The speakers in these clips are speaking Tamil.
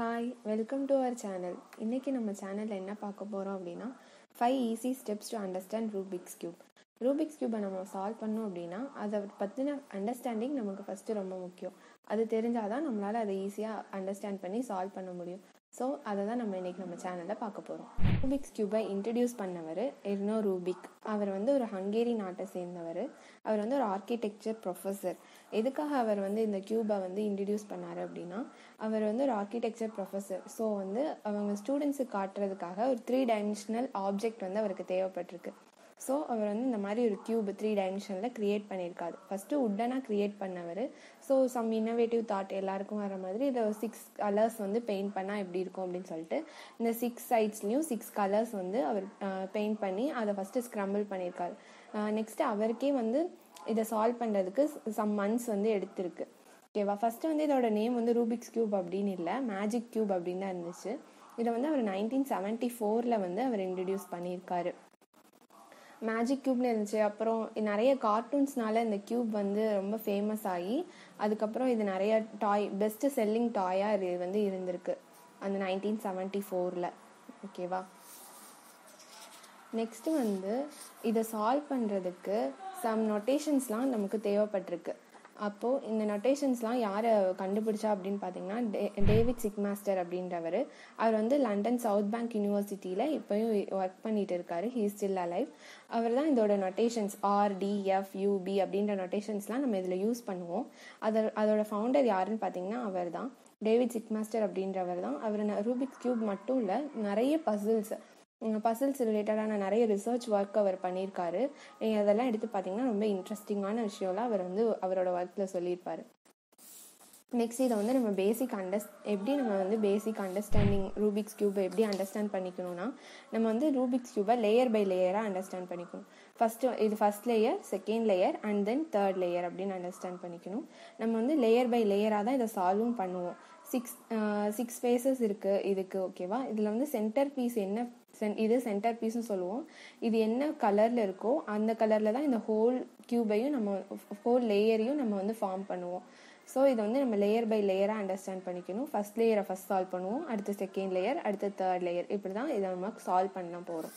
Hi welcome to our channel இன்றைக்கி நம்ம சேனலில் என்ன பார்க்க போகிறோம் அப்படின்னா five easy steps to understand Rubik's cube Rubik's கியூபை நம்ம சால்வ் பண்ணோம் அப்படின்னா அதை பற்றின அண்டர்ஸ்டாண்டிங் நமக்கு ஃபஸ்ட்டு ரொம்ப முக்கியம் அது தெரிஞ்சால் தான் நம்மளால் அதை ஈஸியாக அண்டர்ஸ்டாண்ட் பண்ணி சால்வ் பண்ண முடியும் ஸோ அதை தான் நம்ம இன்றைக்கி நம்ம சேனலில் பார்க்க போகிறோம் ரூபிக்ஸ் கியூபை இன்ட்ரடியூஸ் பண்ணவர் எர்னோ ரூபிக் அவர் வந்து ஒரு ஹங்கேரி நாட்டை சேர்ந்தவர் அவர் வந்து ஒரு ஆர்கிடெக்சர் ப்ரொஃபஸர் எதுக்காக அவர் வந்து இந்த கியூபை வந்து இன்ட்ரடியூஸ் பண்ணார் அப்படின்னா அவர் வந்து ஒரு ஆர்கிடெக்சர் ப்ரொஃபஸர் ஸோ வந்து அவங்க ஸ்டூடெண்ட்ஸுக்கு காட்டுறதுக்காக ஒரு த்ரீ டைமென்ஷனல் ஆப்ஜெக்ட் வந்து அவருக்கு தேவைப்பட்டிருக்கு ஸோ அவர் வந்து இந்த மாதிரி ஒரு கியூப் த்ரீ டைமென்ஷனில் க்ரியேட் பண்ணியிருக்காரு ஃபஸ்ட்டு உட்டனாக க்ரியேட் பண்ணவர் ஸோ சம் இன்னோவேட்டிவ் தாட் எல்லாருக்கும் வர மாதிரி இதை சிக்ஸ் கலர்ஸ் வந்து பெயிண்ட் பண்ணால் எப்படி இருக்கும் அப்படின்னு சொல்லிட்டு இந்த சிக்ஸ் சைட்ஸ்லேயும் சிக்ஸ் கலர்ஸ் வந்து அவர் பெயிண்ட் பண்ணி அதை ஃபஸ்ட்டு ஸ்க்ரம்பிள் பண்ணியிருக்காரு நெக்ஸ்ட்டு அவருக்கே வந்து இதை சால்வ் பண்ணுறதுக்கு சம் மந்த்ஸ் வந்து எடுத்திருக்கு ஓகேவா ஃபஸ்ட்டு வந்து இதோட நேம் வந்து ரூபிக்ஸ் கியூப் அப்படின்னு இல்லை மேஜிக் கியூப் அப்படின்னு தான் இருந்துச்சு இதை வந்து அவர் நைன்டீன் செவன்ட்டி ஃபோரில் வந்து அவர் இன்ட்ரடியூஸ் பண்ணியிருக்காரு மேஜிக் க்யூப்னு இருந்துச்சு அப்புறம் நிறைய கார்ட்டூன்ஸ்னால இந்த க்யூப் வந்து ரொம்ப ஃபேமஸ் ஆகி அதுக்கப்புறம் இது நிறைய டாய் பெஸ்ட் செல்லிங் டாயாக இது வந்து இருந்திருக்கு அந்த நைன்டீன் செவன்ட்டி ஃபோரில் ஓகேவா நெக்ஸ்ட்டு வந்து இதை சால்வ் பண்ணுறதுக்கு சம் நொட்டேஷன்ஸ்லாம் நமக்கு தேவைப்பட்டிருக்கு அப்போது இந்த நொட்டேஷன்ஸ்லாம் யாரை கண்டுபிடிச்சா அப்படின்னு பார்த்தீங்கன்னா டே டேவிட் சிக்மாஸ்டர் அப்படின்றவர் அவர் வந்து லண்டன் சவுத் பேங்க் யூனிவர்சிட்டியில் இப்போயும் ஒர்க் பண்ணிட்டு இருக்காரு ஹீ ஸ்டில் அலைவ் அவர் தான் இதோட notations R D F U B அப்படின்ற நொட்டேஷன்ஸ்லாம் நம்ம இதில் யூஸ் பண்ணுவோம் அதை அதோட ஃபவுண்டர் யாருன்னு பார்த்தீங்கன்னா அவர் தான் டேவிட் சிக்மாஸ்டர் அப்படின்றவர் தான் அவர் ரூபிக் கியூப் மட்டும் இல்லை நிறைய பசில்ஸ் பசில்ஸ் ரிலேட்டடான நிறைய ரிசர்ச் ஒர்க் அவர் பண்ணியிருக்காரு நீங்கள் அதெல்லாம் எடுத்து பார்த்தீங்கன்னா ரொம்ப இன்ட்ரெஸ்டிங்கான விஷயம்லாம் அவர் வந்து அவரோட ஒர்க்கில் சொல்லியிருப்பார் நெக்ஸ்ட் இதை வந்து நம்ம பேசிக் அண்டர்ஸ் எப்படி நம்ம வந்து பேசிக் அண்டர்ஸ்டாண்டிங் ரூபிக்ஸ் கியூபை எப்படி அண்டர்ஸ்டாண்ட் பண்ணிக்கணும்னா நம்ம வந்து ரூபிக்ஸ் கியூபை லேயர் பை லேயராக அண்டர்ஸ்டாண்ட் பண்ணிக்கணும் ஃபஸ்ட்டு இது first layer second layer and then third layer அப்படின்னு அண்டர்ஸ்டாண்ட் பண்ணிக்கணும் நம்ம வந்து லேயர் பை லேயராக தான் இதை சால்வும் பண்ணுவோம் சிக்ஸ் சிக்ஸ் ஃபேஸஸ் இருக்குது இதுக்கு ஓகேவா இதில் வந்து சென்டர் பீஸ் என்ன சென் இது சென்டர் பீஸ்னு சொல்லுவோம் இது என்ன கலரில் இருக்கோ அந்த கலரில் தான் இந்த ஹோல் க்யூபையும் நம்ம ஹோல் லேயரையும் நம்ம வந்து ஃபார்ம் பண்ணுவோம் ஸோ இதை வந்து நம்ம லேயர் பை லேயராக அண்டர்ஸ்டாண்ட் பண்ணிக்கணும் ஃபஸ்ட் லேயரை ஃபஸ்ட் சால்வ் பண்ணுவோம் அடுத்து செகண்ட் லேயர் அடுத்து தேர்ட் லேயர் இப்படி தான் இதை நம்ம சால்வ் பண்ண போகிறோம்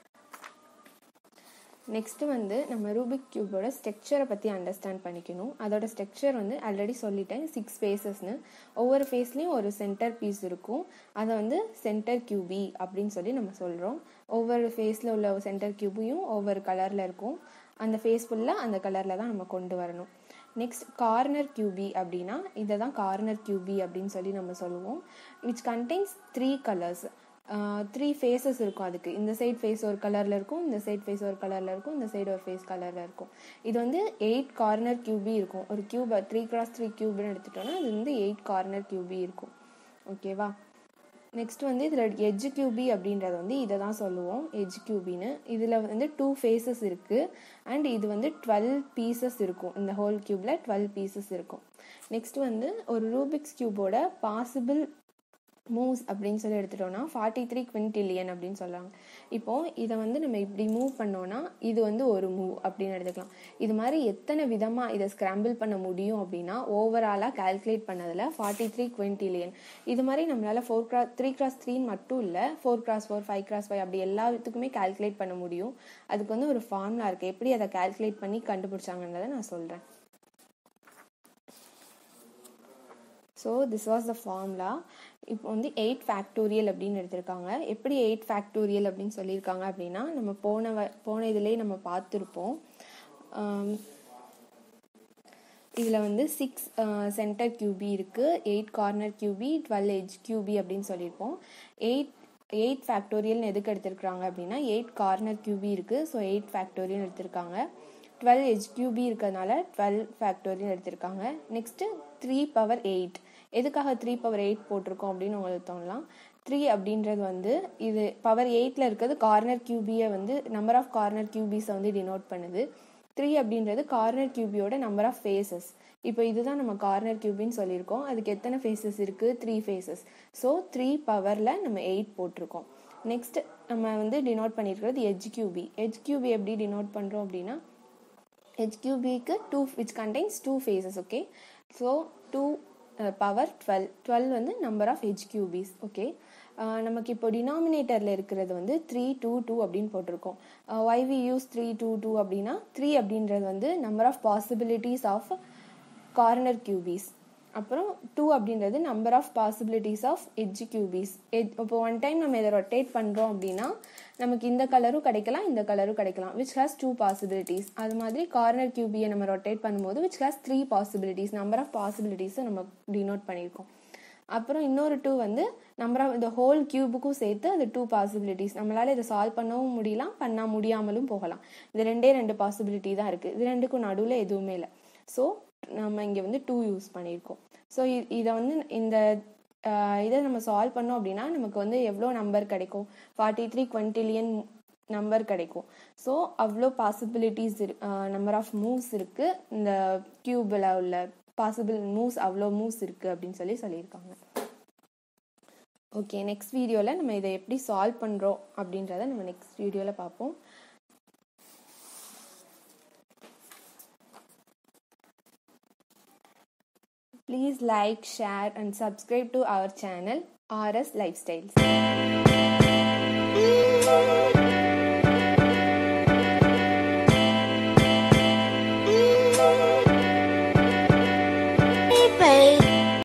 நெக்ஸ்ட்டு வந்து நம்ம ரூபிக் கியூபோட ஸ்ட்ரக்சரை பற்றி அண்டர்ஸ்டாண்ட் பண்ணிக்கணும் அதோட ஸ்ட்ரக்சர் வந்து ஆல்ரெடி சொல்லிட்டேன் சிக்ஸ் ஃபேஸஸ்னு ஒவ்வொரு ஃபேஸ்லேயும் ஒரு சென்டர் பீஸ் இருக்கும் அதை வந்து சென்டர் கியூபி அப்படின்னு சொல்லி நம்ம சொல்கிறோம் ஒவ்வொரு ஃபேஸில் உள்ள சென்டர் கியூபையும் ஒவ்வொரு கலரில் இருக்கும் அந்த ஃபேஸ் ஃபுல்லாக அந்த கலரில் தான் நம்ம கொண்டு வரணும் நெக்ஸ்ட் கார்னர் கியூபி அப்படின்னா இதை தான் கார்னர் கியூபி அப்படின்னு சொல்லி நம்ம சொல்லுவோம் which contains three colours three faces இருக்கும் அதுக்கு இந்த சைட் ஃபேஸ் ஒரு கலரில் இருக்கும் இந்த சைட் ஃபேஸ் ஒரு கலரில் இருக்கும் இந்த சைடு ஒரு ஃபேஸ் கலரில் இருக்கும் இது வந்து எயிட் கார்னர் கியூபி இருக்கும் ஒரு கியூபை த்ரீ கிராஸ் த்ரீ கியூப்னு எடுத்துட்டோம்னா அது வந்து எயிட் கார்னர் கியூபி இருக்கும் ஓகேவா நெக்ஸ்ட் வந்து இதில் எஜ் கியூபி அப்படின்றத வந்து இதை தான் சொல்லுவோம் எஜ் கியூபின்னு இதில் வந்து டூ ஃபேஸஸ் இருக்குது அண்ட் இது வந்து டுவெல் பீசஸ் இருக்கும் இந்த ஹோல் கியூபில் டுவெல் பீசஸ் இருக்கும் நெக்ஸ்ட் வந்து ஒரு ரூபிக்ஸ் கியூபோட பாசிபிள் மூவ்ஸ் அப்படின்னு சொல்லி எடுத்துட்டோம்னா ஃபார்ட்டி த்ரீ குவிண்டிலியன் அப்படின்னு சொல்கிறாங்க இப்போது இதை வந்து நம்ம இப்படி மூவ் பண்ணோன்னா இது வந்து ஒரு மூவ் அப்படின்னு எடுத்துக்கலாம் இது மாதிரி எத்தனை விதமாக இதை ஸ்க்ராம்பிள் பண்ண முடியும் அப்படின்னா ஓவராலாக கால்குலேட் பண்ணதில் ஃபார்ட்டி த்ரீ குவிண்டிலியன் இது மாதிரி நம்மளால் ஃபோர் கிராஸ் த்ரீ கிராஸ் த்ரீன்னு மட்டும் இல்லை four cross four five cross five அப்படி எல்லாத்துக்குமே கால்குலேட் பண்ண முடியும் அதுக்கு வந்து ஒரு ஃபார்முலா இருக்குது எப்படி அதை கால்குலேட் பண்ணி கண்டுபிடிச்சாங்கன்றதை நான் சொல்கிறேன் so this was the formula இப்போ வந்து எயிட் ஃபேக்டோரியல் அப்படின்னு எடுத்திருக்காங்க எப்படி எயிட் ஃபேக்டோரியல் அப்படின்னு சொல்லியிருக்காங்க அப்படின்னா நம்ம போன வ போன இதுலேயே நம்ம பார்த்துருப்போம் இதில் வந்து சிக்ஸ் சென்டர் கியூபி இருக்குது eight corner cubie twelve edge cubie அப்படின்னு சொல்லியிருப்போம் எயிட் எயிட் ஃபேக்டோரியல்னு எதுக்கு எடுத்திருக்காங்க அப்படின்னா எயிட் கார்னர் கியூபி இருக்குது ஸோ எயிட் ஃபேக்டோரியல் எடுத்திருக்காங்க டுவெல் எஜ் கியூபி இருக்கிறதுனால டுவெல் ஃபேக்டோரியல் எடுத்திருக்காங்க நெக்ஸ்ட்டு த்ரீ பவர் எயிட் எதுக்காக த்ரீ பவர் எயிட் போட்டிருக்கோம் அப்படின்னு உங்களுக்கு தோணலாம் த்ரீ அப்படின்றது வந்து இது பவர் எயிட்டில் இருக்கிறது கார்னர் கியூபியை வந்து நம்பர் ஆஃப் கார்னர் கியூபிஸை வந்து டினோட் பண்ணுது த்ரீ அப்படின்றது கார்னர் கியூபியோட நம்பர் ஆஃப் ஃபேஸஸ் இப்போ இதுதான் நம்ம கார்னர் கியூபின்னு சொல்லியிருக்கோம் அதுக்கு எத்தனை ஃபேஸஸ் இருக்குது த்ரீ ஃபேஸஸ் ஸோ த்ரீ பவரில் நம்ம எயிட் போட்டிருக்கோம் நெக்ஸ்ட் நம்ம வந்து டினோட் பண்ணியிருக்கிறது எஜ் கியூபி எஜ் கியூபி எப்படி டினோட் பண்ணுறோம் அப்படின்னா எஜ் கியூபிக்கு two which contains two faces okay so two power twelve twelve வந்து number of edge cubies okay நமக்கு இப்போ டினாமினேட்டரில் இருக்கிறது வந்து த்ரீ டூ டூ அப்படின்னு போட்டிருக்கோம் why we use three two two அப்படின்னா த்ரீ அப்படின்றது வந்து number of possibilities of corner cubies அப்புறம் டூ அப்படின்றது number of possibilities of edge cubies எட் இப்போ ஒன் டைம் நம்ம இதை ரொட்டேட் பண்ணுறோம் அப்படின்னா நமக்கு இந்த கலரும் கிடைக்கலாம் இந்த கலரும் கிடைக்கலாம் விச் ஹாஸ் டூ பாசிபிலிட்டிஸ் அது மாதிரி கார்னர் கியூபியை நம்ம ரொட்டேட் பண்ணும்போது which has three possibilities number of பாசிபிலிட்டிஸை நம்ம டினோட் பண்ணியிருக்கோம் அப்புறம் இன்னொரு டூ வந்து நம்பர் ஆஃப் இந்த ஹோல் கியூபுக்கும் சேர்த்து அது டூ பாசிபிலிட்டிஸ் நம்மளால இதை சால்வ் பண்ணவும் முடியலாம் பண்ண முடியாமலும் போகலாம் இது ரெண்டே ரெண்டு பாசிபிலிட்டி தான் இருக்குது இது ரெண்டுக்கும் நடுவில் எதுவுமே இல்லை ஸோ நம்ம இங்கே வந்து டூ யூஸ் பண்ணியிருக்கோம் ஸோ இதை வந்து இந்த இதை நம்ம சால்வ் பண்ணோம் அப்படின்னா நமக்கு வந்து எவ்வளோ நம்பர் கிடைக்கும் ஃபார்ட்டி த்ரீ குவன்டிலியன் நம்பர் கிடைக்கும் ஸோ அவ்வளோ பாசிபிலிட்டிஸ் இரு நம்பர் ஆஃப் மூவ்ஸ் இருக்குது இந்த கியூபில் உள்ள பாசிபிள் மூவ்ஸ் அவ்வளோ மூவ்ஸ் இருக்குது அப்படின்னு சொல்லி சொல்லியிருக்காங்க ஓகே நெக்ஸ்ட் வீடியோவில் நம்ம இதை எப்படி சால்வ் பண்ணுறோம் அப்படின்றத நம்ம நெக்ஸ்ட் வீடியோவில் பார்ப்போம் Please like, share and subscribe to our channel RS Lifestyles.